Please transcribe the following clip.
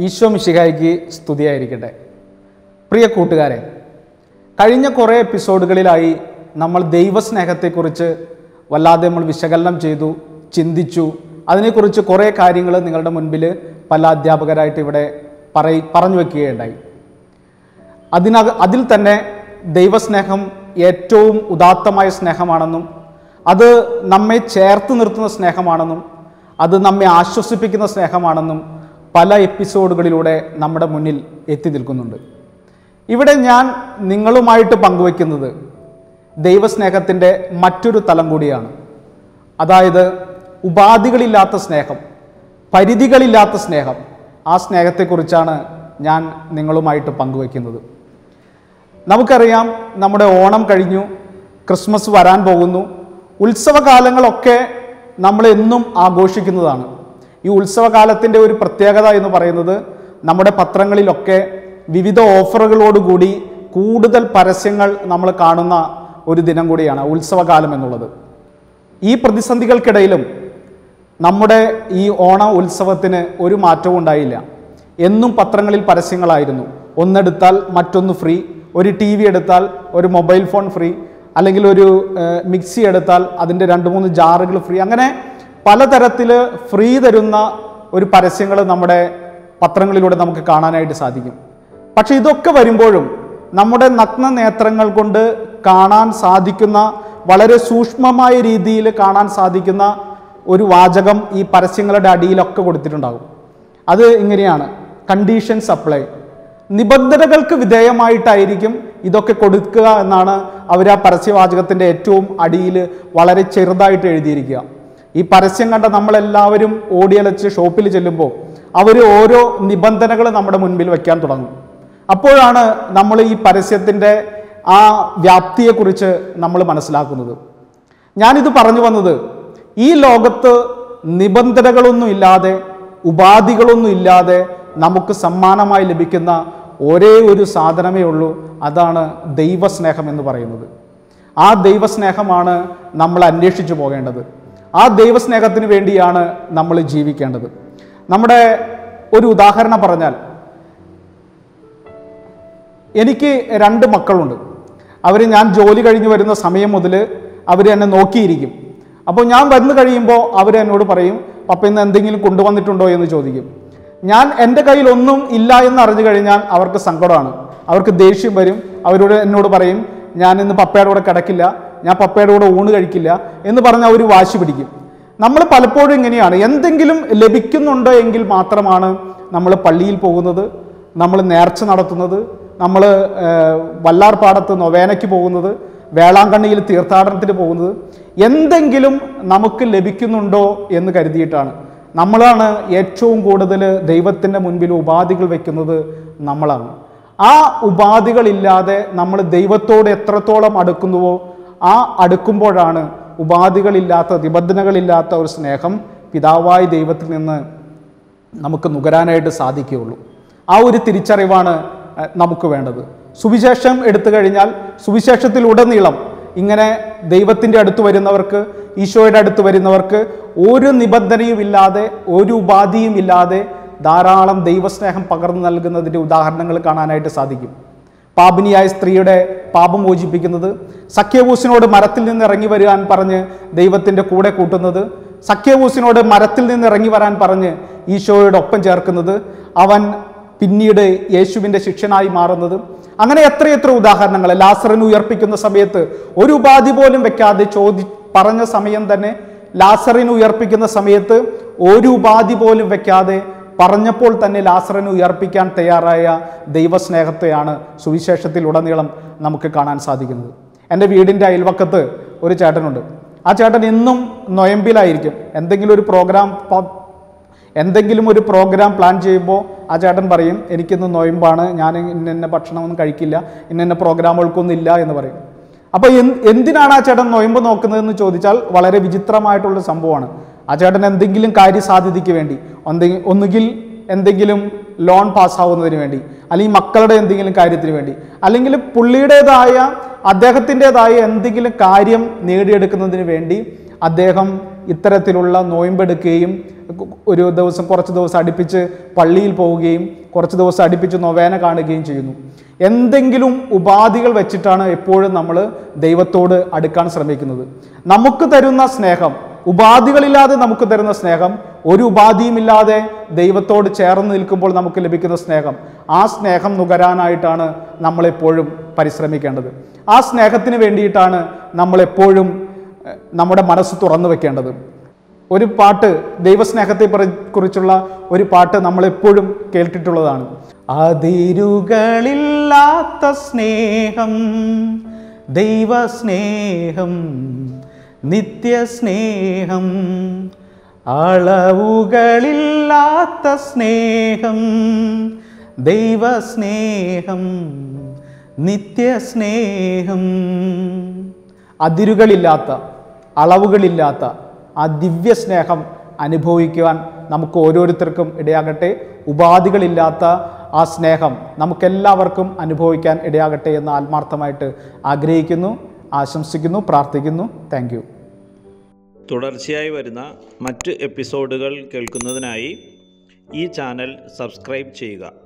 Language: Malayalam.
ഈശോ മിശിഹായ്ക്ക് സ്തുതിയായിരിക്കട്ടെ പ്രിയ കൂട്ടുകാരെ കഴിഞ്ഞ കുറേ എപ്പിസോഡുകളിലായി നമ്മൾ ദൈവസ്നേഹത്തെക്കുറിച്ച് വല്ലാതെ നമ്മൾ വിശകലനം ചെയ്തു ചിന്തിച്ചു അതിനെക്കുറിച്ച് കുറേ കാര്യങ്ങൾ നിങ്ങളുടെ മുൻപിൽ പല അധ്യാപകരായിട്ട് ഇവിടെ പറയി പറഞ്ഞു വയ്ക്കുകയുണ്ടായി അതിനക അതിൽ തന്നെ ദൈവസ്നേഹം ഏറ്റവും ഉദാത്തമായ സ്നേഹമാണെന്നും അത് നമ്മെ ചേർത്ത് നിർത്തുന്ന സ്നേഹമാണെന്നും അത് നമ്മെ ആശ്വസിപ്പിക്കുന്ന സ്നേഹമാണെന്നും പല എപ്പിസോഡുകളിലൂടെ നമ്മുടെ മുന്നിൽ എത്തി നിൽക്കുന്നുണ്ട് ഇവിടെ ഞാൻ നിങ്ങളുമായിട്ട് പങ്കുവയ്ക്കുന്നത് ദൈവസ്നേഹത്തിൻ്റെ മറ്റൊരു തലം കൂടിയാണ് അതായത് ഉപാധികളില്ലാത്ത സ്നേഹം പരിധികളില്ലാത്ത സ്നേഹം ആ സ്നേഹത്തെക്കുറിച്ചാണ് ഞാൻ നിങ്ങളുമായിട്ട് പങ്കുവയ്ക്കുന്നത് നമുക്കറിയാം നമ്മുടെ ഓണം കഴിഞ്ഞു ക്രിസ്മസ് വരാൻ പോകുന്നു ഉത്സവകാലങ്ങളൊക്കെ നമ്മൾ എന്നും ആഘോഷിക്കുന്നതാണ് ഈ ഉത്സവകാലത്തിൻ്റെ ഒരു പ്രത്യേകത എന്ന് പറയുന്നത് നമ്മുടെ പത്രങ്ങളിലൊക്കെ വിവിധ ഓഫറുകളോടുകൂടി കൂടുതൽ പരസ്യങ്ങൾ നമ്മൾ കാണുന്ന ഒരു ദിനം കൂടിയാണ് ഉത്സവകാലം എന്നുള്ളത് ഈ പ്രതിസന്ധികൾക്കിടയിലും നമ്മുടെ ഈ ഓണ ഉത്സവത്തിന് ഒരു മാറ്റവും ഉണ്ടായില്ല എന്നും പത്രങ്ങളിൽ പരസ്യങ്ങളായിരുന്നു ഒന്നെടുത്താൽ മറ്റൊന്ന് ഫ്രീ ഒരു ടി വി എടുത്താൽ ഒരു മൊബൈൽ ഫോൺ ഫ്രീ അല്ലെങ്കിൽ ഒരു ഏഹ്, മിക്സി എടുത്താൽ അതിൻ്റെ രണ്ട് മൂന്ന് ജാറുകൾ ഫ്രീ അങ്ങനെ പലതരത്തിൽ ഫ്രീ തരുന്ന ഒരു പരസ്യങ്ങൾ നമ്മുടെ പത്രങ്ങളിലൂടെ നമുക്ക് കാണാനായിട്ട് സാധിക്കും പക്ഷെ ഇതൊക്കെ വരുമ്പോഴും നമ്മുടെ നഗ്ന നേത്രങ്ങൾ കൊണ്ട് കാണാൻ സാധിക്കുന്ന വളരെ സൂക്ഷ്മമായ രീതിയിൽ കാണാൻ സാധിക്കുന്ന ഒരു വാചകം ഈ പരസ്യങ്ങളുടെ അടിയിലൊക്കെ കൊടുത്തിട്ടുണ്ടാകും അത് ഇങ്ങനെയാണ് കണ്ടീഷൻ സപ്ലൈ നിബന്ധനകൾക്ക് വിധേയമായിട്ടായിരിക്കും ഇതൊക്കെ കൊടുക്കുക എന്നാണ് അവർ ആ പരസ്യവാചകത്തിൻ്റെ ഏറ്റവും അടിയിൽ വളരെ ചെറുതായിട്ട് എഴുതിയിരിക്കുക ഈ പരസ്യം കണ്ട നമ്മളെല്ലാവരും ഓടിയലച്ച് ഷോപ്പിൽ ചെല്ലുമ്പോൾ അവർ ഓരോ നിബന്ധനകൾ നമ്മുടെ മുൻപിൽ വയ്ക്കാൻ തുടങ്ങും അപ്പോഴാണ് നമ്മൾ ഈ പരസ്യത്തിൻ്റെ ആ വ്യാപ്തിയെക്കുറിച്ച് നമ്മൾ മനസ്സിലാക്കുന്നത് ഞാനിത് പറഞ്ഞു വന്നത് ഈ ലോകത്ത് നിബന്ധനകളൊന്നും ഇല്ലാതെ ഉപാധികളൊന്നും ഇല്ലാതെ നമുക്ക് സമ്മാനമായി ലഭിക്കുന്ന ഒരേ ഒരു സാധനമേ ഉള്ളൂ അതാണ് ദൈവസ്നേഹം എന്ന് പറയുന്നത് ആ ദൈവസ്നേഹമാണ് നമ്മൾ അന്വേഷിച്ചു പോകേണ്ടത് ആ ദൈവസ്നേഹത്തിന് വേണ്ടിയാണ് നമ്മൾ ജീവിക്കേണ്ടത് നമ്മുടെ ഒരു ഉദാഹരണം പറഞ്ഞാൽ എനിക്ക് രണ്ട് മക്കളുണ്ട് അവർ ഞാൻ ജോലി കഴിഞ്ഞ് വരുന്ന സമയം മുതൽ അവർ എന്നെ നോക്കിയിരിക്കും അപ്പോൾ ഞാൻ വന്നു കഴിയുമ്പോൾ അവർ എന്നോട് പറയും പപ്പ ഇന്ന് എന്തെങ്കിലും കൊണ്ടുവന്നിട്ടുണ്ടോ എന്ന് ചോദിക്കും ഞാൻ എൻ്റെ കയ്യിൽ ഒന്നും ഇല്ല എന്ന് അറിഞ്ഞു കഴിഞ്ഞാൽ അവർക്ക് സങ്കടമാണ് അവർക്ക് ദേഷ്യം വരും അവരോട് എന്നോട് പറയും ഞാൻ ഇന്ന് പപ്പയുടെ കൂടെ കിടക്കില്ല ഞാൻ പപ്പയുടെ കൂടെ ഊണ് കഴിക്കില്ല എന്ന് പറഞ്ഞ് അവർ വാശി പിടിക്കും നമ്മൾ പലപ്പോഴും ഇങ്ങനെയാണ് എന്തെങ്കിലും ലഭിക്കുന്നുണ്ടോ എങ്കിൽ മാത്രമാണ് നമ്മൾ പള്ളിയിൽ പോകുന്നത് നമ്മൾ നേർച്ച നടത്തുന്നത് നമ്മൾ വല്ലാർപാടത്ത് നൊവേനയ്ക്ക് പോകുന്നത് വേളാങ്കണ്ണിയിൽ തീർത്ഥാടനത്തിന് പോകുന്നത് എന്തെങ്കിലും നമുക്ക് ലഭിക്കുന്നുണ്ടോ എന്ന് കരുതിയിട്ടാണ് നമ്മളാണ് ഏറ്റവും കൂടുതൽ ദൈവത്തിൻ്റെ മുൻപിൽ ഉപാധികൾ വയ്ക്കുന്നത് നമ്മളാണ് ആ ഉപാധികളില്ലാതെ നമ്മൾ ദൈവത്തോട് എത്രത്തോളം അടുക്കുന്നുവോ ആ അടുക്കുമ്പോഴാണ് ഉപാധികളില്ലാത്ത നിബന്ധനകളില്ലാത്ത ഒരു സ്നേഹം പിതാവായ ദൈവത്തിൽ നിന്ന് നമുക്ക് നുകരാനായിട്ട് സാധിക്കുകയുള്ളൂ ആ ഒരു തിരിച്ചറിവാണ് അഹ്, നമുക്ക് വേണ്ടത് സുവിശേഷം എടുത്തു കഴിഞ്ഞാൽ സുവിശേഷത്തിലുടനീളം ഇങ്ങനെ ദൈവത്തിൻ്റെ അടുത്ത് വരുന്നവർക്ക് ഈശോയുടെ അടുത്ത് വരുന്നവർക്ക് ഒരു നിബന്ധനയും ഇല്ലാതെ ഒരു ഉപാധിയും ഇല്ലാതെ ധാരാളം ദൈവസ്നേഹം പകർന്നു നൽകുന്നതിൻ്റെ ഉദാഹരണങ്ങൾ കാണാനായിട്ട് സാധിക്കും പാപിനിയായ സ്ത്രീയുടെ പാപം മോചിപ്പിക്കുന്നത് സഖ്യവൂസിനോട് മരത്തിൽ നിന്ന് ഇറങ്ങി വരുവാൻ പറഞ്ഞ് ദൈവത്തിൻ്റെ കൂടെ കൂട്ടുന്നത് സഖ്യവൂസിനോട് മരത്തിൽ നിന്ന് ഇറങ്ങി വരാൻ പറഞ്ഞ് ഈശോയുടെ ഒപ്പം ചേർക്കുന്നത് അവൻ പിന്നീട് യേശുവിൻ്റെ ശിഷ്യനായി മാറുന്നത് അങ്ങനെ എത്രയെത്ര ഉദാഹരണങ്ങൾ ലാസറിന് ഉയർപ്പിക്കുന്ന സമയത്ത് ഒരു ഉപാധി പോലും വെക്കാതെ ചോദി പറഞ്ഞ സമയം തന്നെ ലാസറിന് ഉയർപ്പിക്കുന്ന സമയത്ത് ഒരു ഉപാധി പോലും വെക്കാതെ പറഞ്ഞപ്പോൾ തന്നെ ലാസറിന് ഉയർപ്പിക്കാൻ തയ്യാറായ ദൈവസ്നേഹത്തെയാണ് സുവിശേഷത്തിൽ ഉടനീളം നമുക്ക് കാണാൻ സാധിക്കുന്നത് എൻ്റെ വീടിൻ്റെ അയൽവക്കത്ത് ഒരു ചേട്ടനുണ്ട് ആ ചേട്ടൻ എന്നും നൊയമ്പിലായിരിക്കും എന്തെങ്കിലും ഒരു പ്രോഗ്രാം പ- എന്തെങ്കിലും ഒരു പ്രോഗ്രാം പ്ലാൻ ചെയ്യുമ്പോൾ ആ ചേട്ടൻ പറയും എനിക്കിന്ന് നൊയമ്പാണ് ഞാൻ ഇന്ന ഇന്ന ഭക്ഷണമൊന്നും കഴിക്കില്ല ഇന്ന ഇന്ന പ്രോഗ്രാമുകൾക്കൊന്നും ഇല്ല എന്ന് പറയും അപ്പോൾ എന്ത് എന്തിനാണ് ആ ചേട്ടൻ നൊയമ്പ് നോക്കുന്നതെന്ന് ചോദിച്ചാൽ വളരെ വിചിത്രമായിട്ടുള്ളൊരു സംഭവമാണ് ആ ചേട്ടൻ എന്തെങ്കിലും കാര്യസാധ്യതയ്ക്ക് വേണ്ടി ഒന്നെങ്കിൽ ഒന്നുകിൽ എന്തെങ്കിലും ലോൺ പാസ്സാവുന്നതിന് വേണ്ടി അല്ലെങ്കിൽ മക്കളുടെ എന്തെങ്കിലും കാര്യത്തിന് വേണ്ടി അല്ലെങ്കിൽ പുള്ളിയുടേതായ അദ്ദേഹത്തിൻ്റെതായ എന്തെങ്കിലും കാര്യം നേടിയെടുക്കുന്നതിന് വേണ്ടി അദ്ദേഹം ഇത്തരത്തിലുള്ള നോയമ്പെടുക്കുകയും ഒരു ദിവസം കുറച്ച് ദിവസം അടുപ്പിച്ച് പള്ളിയിൽ പോവുകയും കുറച്ച് ദിവസം അടുപ്പിച്ച് നൊവേന കാണുകയും ചെയ്യുന്നു എന്തെങ്കിലും ഉപാധികൾ വെച്ചിട്ടാണ് എപ്പോഴും നമ്മൾ ദൈവത്തോട് അടുക്കാൻ ശ്രമിക്കുന്നത് നമുക്ക് തരുന്ന സ്നേഹം ഉപാധികളില്ലാതെ നമുക്ക് തരുന്ന സ്നേഹം ഒരു ഉപാധിയുമില്ലാതെ ദൈവത്തോട് ചേർന്ന് നിൽക്കുമ്പോൾ നമുക്ക് ലഭിക്കുന്ന സ്നേഹം ആ സ്നേഹം നുകരാനായിട്ടാണ് നമ്മളെപ്പോഴും പരിശ്രമിക്കേണ്ടത് ആ സ്നേഹത്തിന് വേണ്ടിയിട്ടാണ് നമ്മളെപ്പോഴും എഹ്, നമ്മുടെ മനസ്സ് തുറന്നു വെക്കേണ്ടത് ഒരു പാട്ട് ദൈവസ്നേഹത്തെ പറി- കുറിച്ചുള്ള ഒരു പാട്ട് നമ്മളെപ്പോഴും കേട്ടിട്ടുള്ളതാണ് അതിരുകളില്ലാത്ത സ്നേഹം ദൈവസ്നേഹം നിത്യസ്നേഹം അളവുകളില്ലാത്ത സ്നേഹം ദൈവസ്നേഹം നിത്യസ്നേഹം അതിരുകളില്ലാത്ത അളവുകളില്ലാത്ത ആ ദിവ്യ സ്നേഹം അനുഭവിക്കുവാൻ നമുക്ക് ഓരോരുത്തർക്കും ഇടയാകട്ടെ ഉപാധികളില്ലാത്ത ആ സ്നേഹം നമുക്കെല്ലാവർക്കും അനുഭവിക്കാൻ ഇടയാകട്ടെ എന്ന് ആത്മാർത്ഥമായിട്ട് ആഗ്രഹിക്കുന്നു ആശംസിക്കുന്നു പ്രാർത്ഥിക്കുന്നു താങ്ക് തുടർച്ചയായി വരുന്ന മറ്റ് എപ്പിസോഡുകൾ കേൾക്കുന്നതിനായി ഈ ചാനൽ സബ്സ്ക്രൈബ് ചെയ്യുക